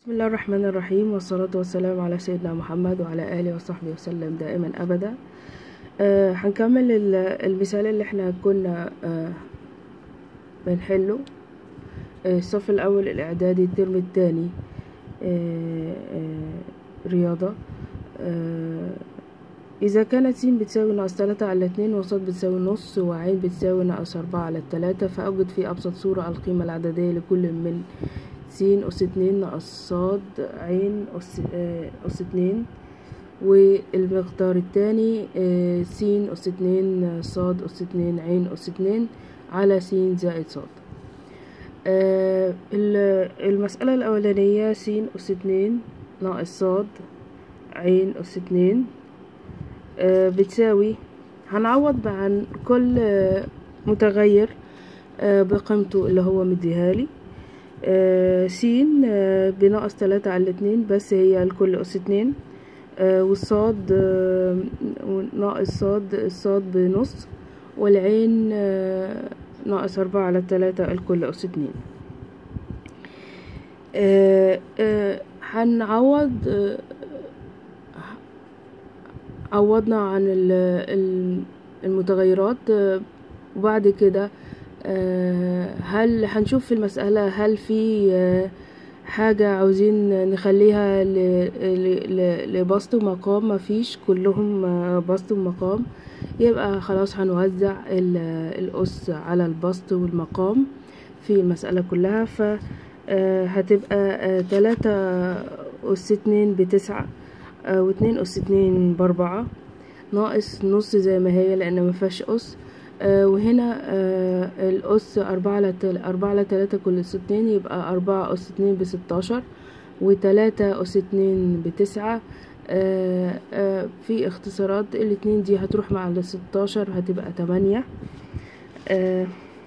بسم الله الرحمن الرحيم والصلاة والسلام على سيدنا محمد وعلى آله وصحبه وسلم دائما أبدا آه هنكمل ال- المثال اللي احنا كنا آه بنحله آه الصف الأول الإعدادي الترم الثاني آه آه رياضة آه إذا كانت س بتساوي ناقص تلاتة على اتنين وص بتساوي نص وعين بتساوي ناقص أربعة على التلاتة فأوجد في أبسط صورة القيمة العددية لكل من س أس اتنين ناقص صاد عين أس, آه، أس اتنين والمقدار التاني آه، س أس اتنين صاد أس اتنين عين أس اتنين على س زائد صاد آه، ال- المسألة الأولانية س أس اتنين ناقص صاد عين أس اتنين آه، بتساوي هنعوض عن كل آه، متغير آه، بقيمته اللي هو مديهالي آه، س آه، بناقص تلاتة على اتنين بس هي الكل أس اتنين آه، والصاد آه، ناقص صاد الصاد بنص والعين آه، ناقص أربعة على تلاتة الكل أس اتنين آه، آه، هنعوض آه، عوضنا عن ال- ال- المتغيرات آه، وبعد كده آه، هل هنشوف في المسألة هل في آه، حاجة عاوزين نخليها ل- ل- ل- لبسط ومقام مفيش كلهم آه، بسط ومقام يبقى خلاص هنوزع ال- الأس على البسط والمقام في المسألة كلها ف آه، هتبقى آه، تلاتة أس اتنين بتسعة آه، واتنين أس اتنين بأربعة ناقص نص زي ما هي لأن مفيهاش أس آه، وهنا آه، الأس أربعة على تل... أربعة على تلاتة كل أس اتنين يبقى أربعة أس اتنين بستاشر وتلاتة أس اتنين بتسعة آه، آه، في اختصارات الاتنين دي هتروح مع الستاشر هتبقى تمانية آه،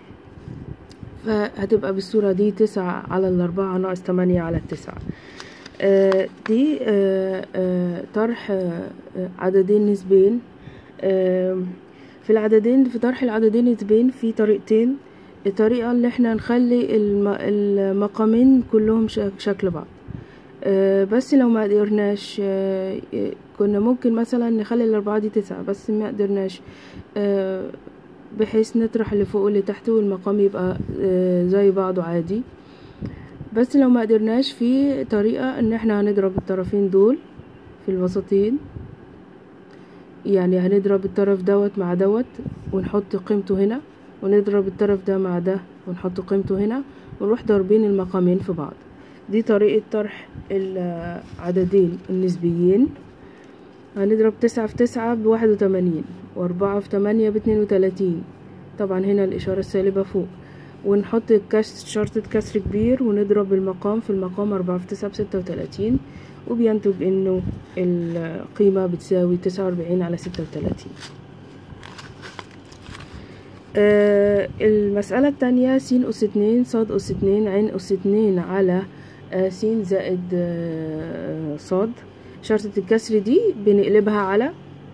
فهتبقى بالصورة دي تسعة على الأربعة ناقص تمانية على التسعة آه، دي آه، آه، طرح آه، آه، عددين نسبين آه، في العددين في طرح العددين نسبين في طريقتين الطريقة اللي احنا نخلي الم- المقامين كلهم شك- شكل بعض آه، بس لو ما قدرناش آه، كنا ممكن مثلا نخلي الأربعة دي تسعة بس ما قدرناش آه، بحيث نطرح اللي فوق واللي تحت والمقام يبقى آه، زي بعضه عادي بس لو ما قدرناش في طريقة ان احنا هنضرب الطرفين دول في الوسطين يعني هنضرب الطرف دوت مع دوت ونحط قيمته هنا ونضرب الطرف ده مع ده ونحط قيمته هنا ونروح ضاربين المقامين في بعض دي طريقة طرح العددين النسبيين هنضرب تسعة في تسعة بواحد وتمانين وأربعة في تمانية باتنين وتلاتين طبعا هنا الإشارة السالبة فوق ونحط كسر شرطة كسر كبير ونضرب المقام في المقام أربعة في تسعة بستة وتلاتين وبينتج إنه القيمة بتساوي تسعة وأربعين على ستة وتلاتين آه، المسألة التانية س أس اتنين ص أس اتنين عين أس اتنين على آه، س زائد آه، ص شرطة الكسر دي بنقلبها على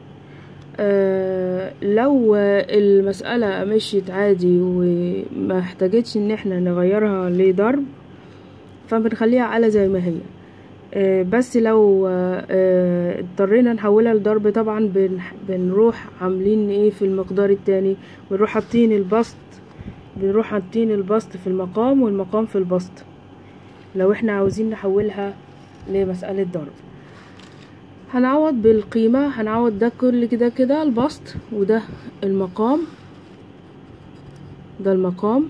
آه، لو آه، المسألة مشيت عادي وما احتاجتش ان احنا نغيرها لضرب فبنخليها على زي ما هي آه، بس لو آه، آه، اضطرينا نحولها لضرب طبعا بن- بنروح عاملين ايه في المقدار التاني بنروح حاطين البسط بنروح حاطين البسط في المقام والمقام في البسط لو احنا عاوزين نحولها لمسألة ضرب هنعوض بالقيمة هنعوض ده كل كده كده البسط وده المقام ده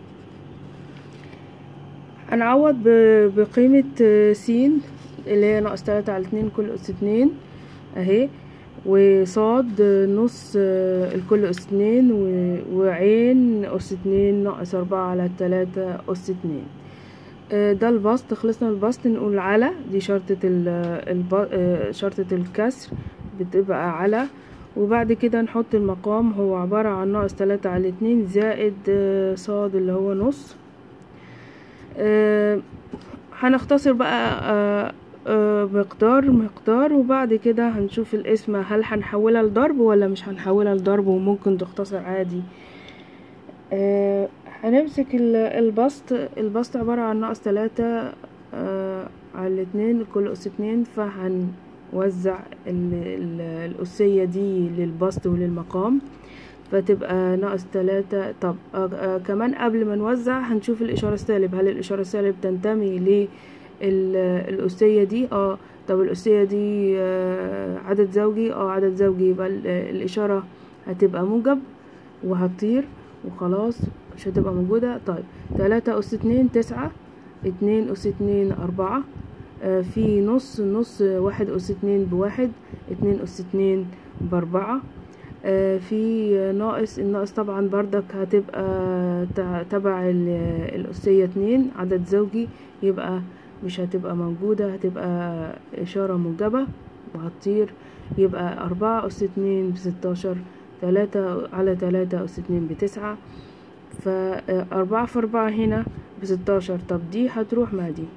هنعوض ب- بقيمة آه، س اللي هي ناقص تلاتة على اتنين كل أس اتنين اهي وصاد آه، نص آه، الكل أس اتنين و- وعين أس اتنين ناقص أربعة على تلاتة أس اتنين آه، ده البسط خلصنا من البسط نقول على دي شرطة ال الب- آه، شرطة الكسر بتبقى على وبعد كده نحط المقام هو عبارة عن ناقص تلاتة على اتنين زائد آه، صاد اللي هو نص آه، هنختصر بقى آه، آه، مقدار مقدار وبعد كده هنشوف القسمة هل هنحولها لضرب ولا مش هنحولها لضرب وممكن تختصر عادي آه، هنمسك ال- البسط البسط عبارة عن ناقص تلاتة آه، على على اتنين الكل أس اتنين فهنوزع ال- ال- الأسية دي للبسط وللمقام فتبقى ناقص تلاتة طب آه آه كمان قبل ما نوزع هنشوف الإشارة السالب هل الإشارة السالب تنتمي للأسية دي اه طب الأسية دي آه عدد زوجي اه عدد زوجي يبقى ال- الإشارة هتبقى موجب وهتطير وخلاص مش هتبقى موجودة طيب تلاتة أس اتنين تسعة اتنين أس اتنين أربعة آه في نص نص واحد أس اتنين بواحد اتنين أس اتنين بأربعة آه في ناقص الناقص طبعا بردك هتبقى تع- تبع ال- الأسية اتنين عدد زوجي يبقى مش هتبقى موجودة هتبقى إشارة موجبة وهتطير يبقى أربعة أس اتنين بستاشر تلاتة على تلاتة أس اتنين بتسعة فأربعة في أربعة هنا بستاشر طب دي هتروح مع دي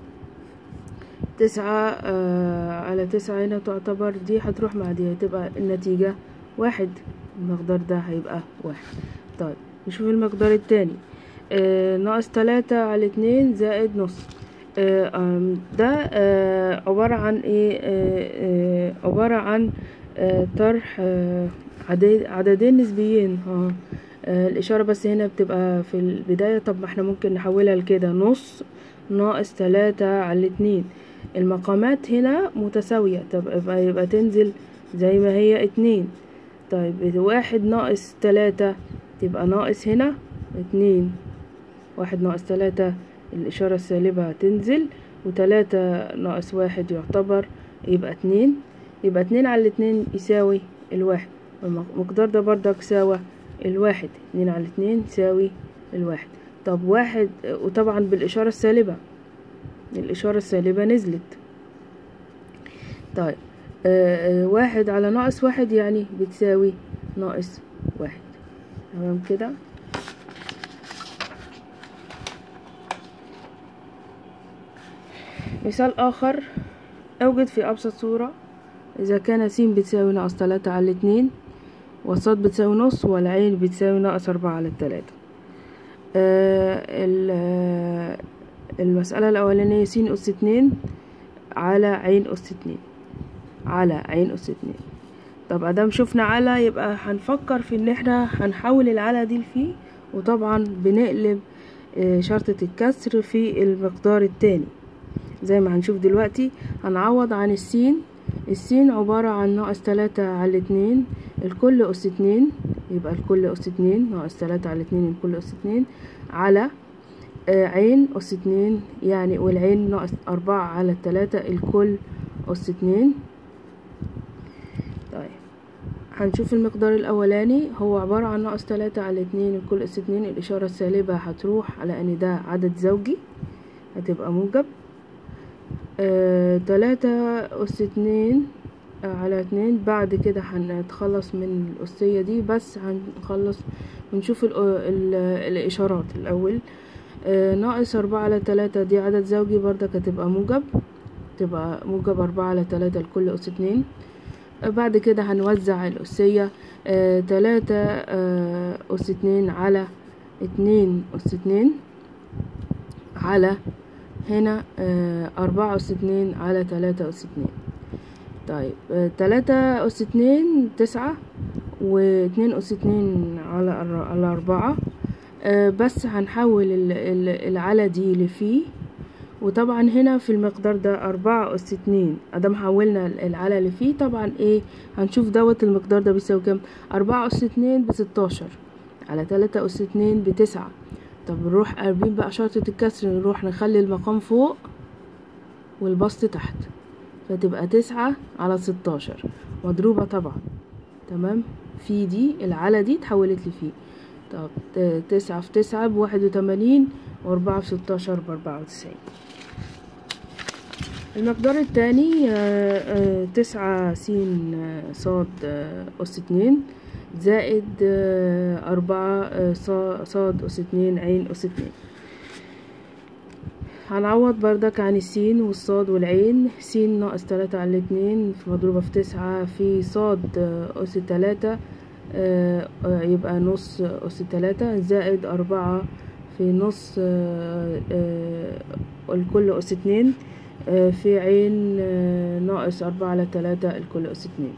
تسعة آه على تسعة هنا تعتبر دي هتروح مع دي هتبقى النتيجة واحد المقدار ده هيبقى واحد طيب نشوف المقدار التاني آه ناقص تلاتة على اتنين زائد نص آه آم، ده آه عبارة عن ايه آه آه عبارة عن آه طرح آه عدد عددين نسبيين اه آه، الإشارة بس هنا بتبقى في البداية طب ما احنا ممكن نحولها لكده نص ناقص تلاتة على اتنين المقامات هنا متساوية طب يبقى, يبقى تنزل زي ما هي اتنين طيب واحد ناقص تلاتة تبقى ناقص هنا اتنين واحد ناقص تلاتة الإشارة السالبة هتنزل وتلاتة ناقص واحد يعتبر يبقى اتنين يبقى اتنين على الاتنين يساوي الواحد المقدار ده برضك ساوى الواحد اتنين على اتنين يساوي الواحد طب واحد وطبعا بالإشارة السالبة الإشارة السالبة نزلت طيب آه آه واحد على ناقص واحد يعني بتساوي ناقص واحد تمام كده مثال آخر أوجد في أبسط صورة إذا كان س بتساوي ناقص تلاتة على اتنين والصاد بتساوي نص والعين بتساوي ناقص أربعة على التلاتة آه ال- آه، المسألة الأولانية س أس اتنين على عين أس اتنين على عين أس اتنين طب ادام شفنا على يبقى هنفكر في ان احنا هنحول العلى دي لفي وطبعا بنقلب آه، شرطة الكسر في المقدار التاني زي ما هنشوف دلوقتي هنعوض عن السين السين عبارة عن ناقص تلاتة على اتنين الكل أس اتنين يبقى الكل أس اتنين ناقص تلاتة على اتنين الكل أس اتنين على آه، عين أس اتنين يعني والعين ناقص أربعة على التلاتة الكل أس اتنين طيب هنشوف المقدار الأولاني هو عبارة عن ناقص تلاتة على اتنين الكل أس اتنين الإشارة السالبة هتروح على إن ده عدد زوجي هتبقى موجب آه، تلاتة أس اتنين آه، على اتنين بعد كده هنتخلص من الأسية دي بس هنخلص ونشوف ال ال الإشارات الأول آه، ناقص أربعة على تلاتة دي عدد زوجي برضك هتبقى موجب تبقى موجب أربعة على تلاتة لكل أس اتنين آه، بعد كده هنوزع الأسية آه، تلاتة آه، أس اتنين على اتنين أس اتنين على هنا آه، أربعة أس اتنين على تلاتة أس اتنين طيب آه، تلاتة أس اتنين تسعة واتنين أس اتنين على أر- على أربعة آه، بس هنحول ال- ال- العلى دي لفي وطبعا هنا في المقدار ده أربعة أس اتنين أدام حولنا ال- العلى لفي طبعا ايه هنشوف دوت المقدار ده بيساوي كام أربعة أس اتنين بستاشر على تلاتة أس اتنين بتسعة طب نروح قاربين بقى شرطة الكسر نروح نخلي المقام فوق والبسط تحت فتبقى تسعة على ستاشر مضروبة طبعا تمام في دي العلى دي اتحولت لفي طب ت- تسعة في تسعة بواحد وتمانين وأربعة في ستاشر بأربعة وتسعين المقدار التاني آه، آه، تسعة س آه، صاد آه، أس اتنين زائد آه، أربعة آه، صا- صاد أس اتنين عين أس اتنين هنعوض بردك عن السين والصاد والعين س ناقص تلاتة على الاتنين في مضروبة في تسعة في صاد آه، أس تلاتة آه، آه، يبقى نص أس تلاتة زائد أربعة في نص آه، آه، الكل أس اتنين آه، في عين آه، ناقص أربعة على تلاتة الكل أس اتنين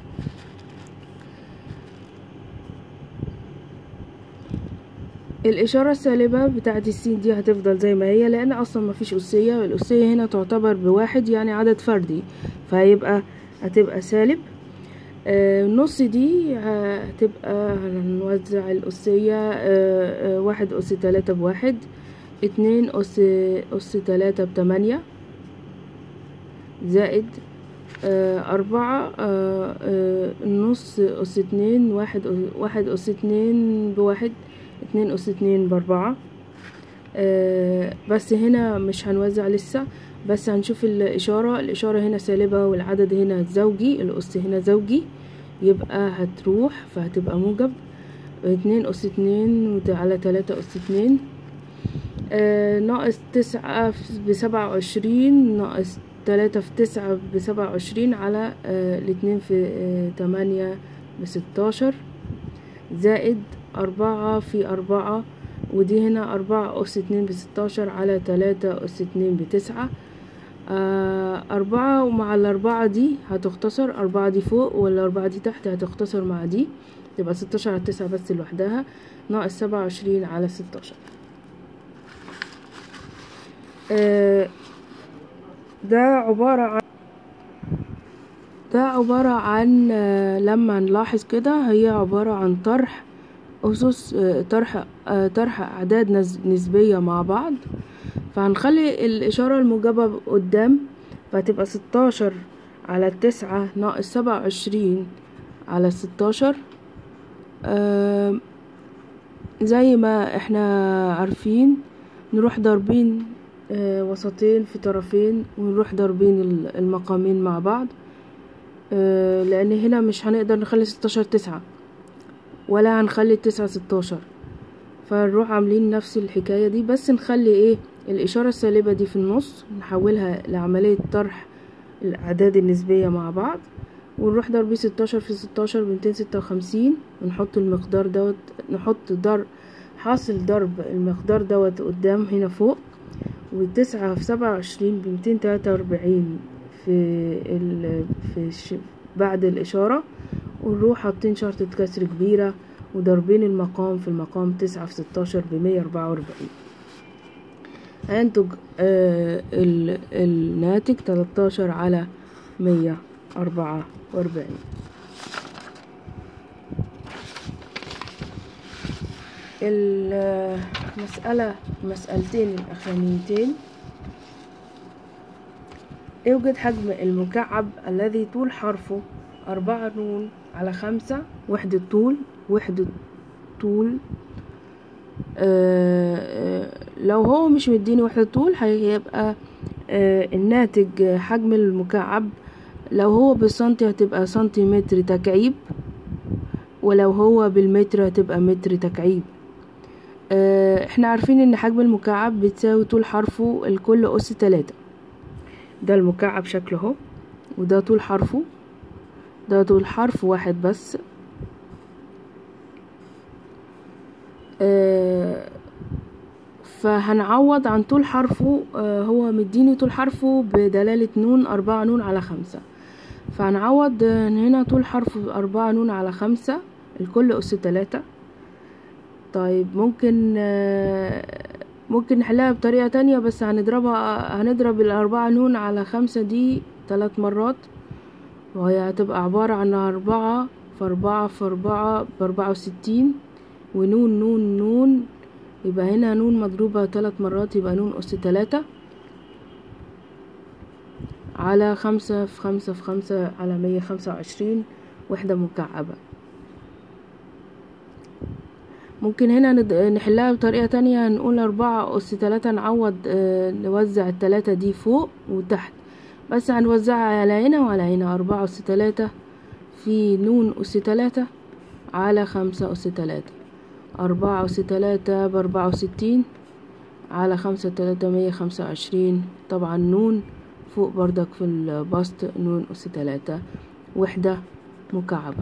الإشارة السالبة بتاعة السين دي هتفضل زي ما هي لأن أصلا مفيش أسية الأسية هنا تعتبر بواحد يعني عدد فردي فهيبقى هتبقى سالب آه، نص دي هتبقى هنوزع الأسية آه، آه، واحد أس تلاتة بواحد اتنين أس أس تلاتة بتمانية زائد آه، أربعة آه، آه، نص أس اتنين واحد أس- واحد أس اتنين بواحد اتنين أس اتنين بأربعة آه، بس هنا مش هنوزع لسه بس هنشوف الإشارة الإشارة هنا سالبة والعدد هنا زوجي الأس هنا زوجي يبقى هتروح فهتبقى موجب اتنين أس اتنين وت- على تلاتة أس اتنين آه، ناقص تسعة في- بسبعة وعشرين ناقص تلاتة في تسعة بسبعة وعشرين على آه، الاتنين في آه، تمانية بستاشر زائد أربعة في أربعة ودي هنا أربعة أس اتنين بستاشر على تلاتة أس اتنين بتسعة آه، أربعة ومع الأربعة دي هتختصر أربعة دي فوق والأربعة دي تحت هتختصر مع دي تبقى ستاشر على تسعة بس لوحدها ناقص سبعة وعشرين على ستاشر آه، ده عبارة عن ده عبارة عن آه، لما نلاحظ كده هي عبارة عن طرح أسس آه، طرح آه، طرح أعداد نز- نسبية مع بعض فهنخلي الإشارة الموجبة قدام فهتبقى ستاشر على التسعة ناقص سبعة وعشرين على ستاشر آم، زي ما احنا عارفين نروح ضاربين آه، وسطين في طرفين ونروح ضاربين ال- المقامين مع بعض آه، لأن هنا مش هنقدر نخلي ستاشر تسعة ولا هنخلي التسعة ستاشر فنروح عاملين نفس الحكاية دي بس نخلي ايه الإشارة السالبة دي في النص نحولها لعملية طرح الأعداد النسبية مع بعض ونروح ضربي ستاشر في ستاشر بميتين ستة وخمسين ونحط المقدار دوت نحط ضرب حاصل ضرب المقدار دوت قدام هنا فوق وتسعة في سبعة وعشرين بميتين تلاتة وأربعين في ال في الش بعد الإشارة ونروح حاطين شرطة كسر كبيرة وضاربين المقام في المقام تسعة في ستاشر بمية أربعة وأربعين هينتج آه ال- الناتج تلاتاشر على مية أربعة وأربعين المسألة مسألتين الأخرانيتين يوجد حجم المكعب الذي طول حرفه أربعة نون على خمسة وحدة طول وحدة طول آه، آه، لو هو مش مديني وحدة طول هيبقى آه، الناتج حجم المكعب لو هو بالسنتي هتبقى سنتيمتر تكعيب ولو هو بالمتر هتبقى متر تكعيب آه، احنا عارفين ان حجم المكعب بتساوي طول حرفه الكل أس تلاتة ده المكعب شكله اهو وده طول حرفه ده طول حرف واحد بس آه، فهنعوض عن طول حرفه آه، هو مديني طول حرفه بدلالة نون أربعة نون على خمسة فهنعوض آه، هنا طول حرفه أربعة نون على خمسة الكل أس تلاتة طيب ممكن آه، ممكن نحلها بطريقة تانية بس هنضربها هنضرب الأربعة نون على خمسة دي تلات مرات وهي هتبقى عبارة عن أربعة في أربعة في أربعة بأربعة وستين ونون نون نون يبقى هنا نون مضروبة تلات مرات يبقى نون أس تلاتة على خمسة في خمسة في خمسة على مية خمسة وعشرين وحدة مكعبة ممكن هنا ند- نحلها بطريقة تانية نقول أربعة أس تلاتة نعوض آه، نوزع التلاتة دي فوق وتحت بس هنوزعها على هنا وعلى هنا أربعة أس تلاتة في نون أس تلاتة على خمسة أس تلاتة أربعة أس تلاتة بأربعة وستين على خمسة تلاتة مية خمسة وعشرين طبعا نون فوق بردك في البسط نون أس تلاتة وحدة مكعبة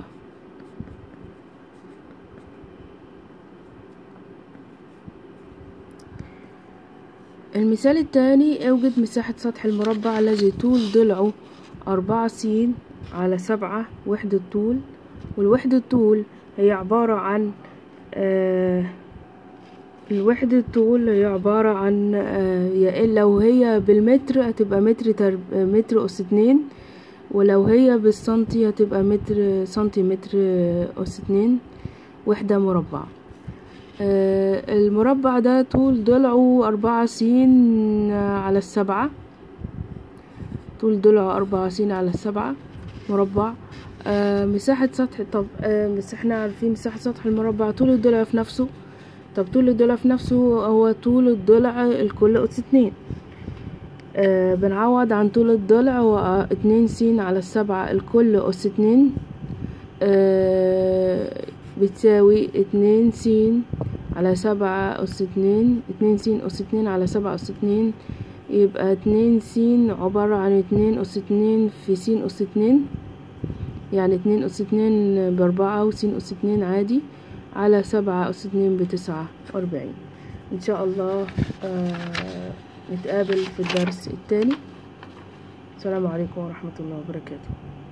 المثال الثاني اوجد مساحة سطح المربع الذي طول ضلعه أربعة س على سبعة وحدة طول والوحدة طول هي عبارة عن آه الوحدة طول هي عبارة عن آه يا لو هي بالمتر هتبقى متر تر... متر أس اتنين ولو هي بالسنتي هتبقى متر سنتيمتر أس اتنين وحدة مربع آه المربع ده طول ضلعه أربعة س على السبعة طول ضلعه أربعة س على السبعة مربع آه مساحة سطح طب آه بس احنا عارفين مساحة سطح المربع طول الضلع في نفسه طب طول الضلع في نفسه هو طول الضلع الكل أس اتنين آه بنعوض عن طول الضلع هو اتنين س على السبعة الكل أس اتنين آه بتساوي اتنين س على سبعة أس اتنين اتنين س أس اتنين على سبعة أس اتنين يبقى اتنين س عبارة عن اتنين أس اتنين في س أس اتنين يعني اتنين أس اتنين بأربعة وس أس اتنين عادي على سبعة أس اتنين بتسعة وأربعين إن شاء الله آه نتقابل في الدرس التاني السلام عليكم ورحمة الله وبركاته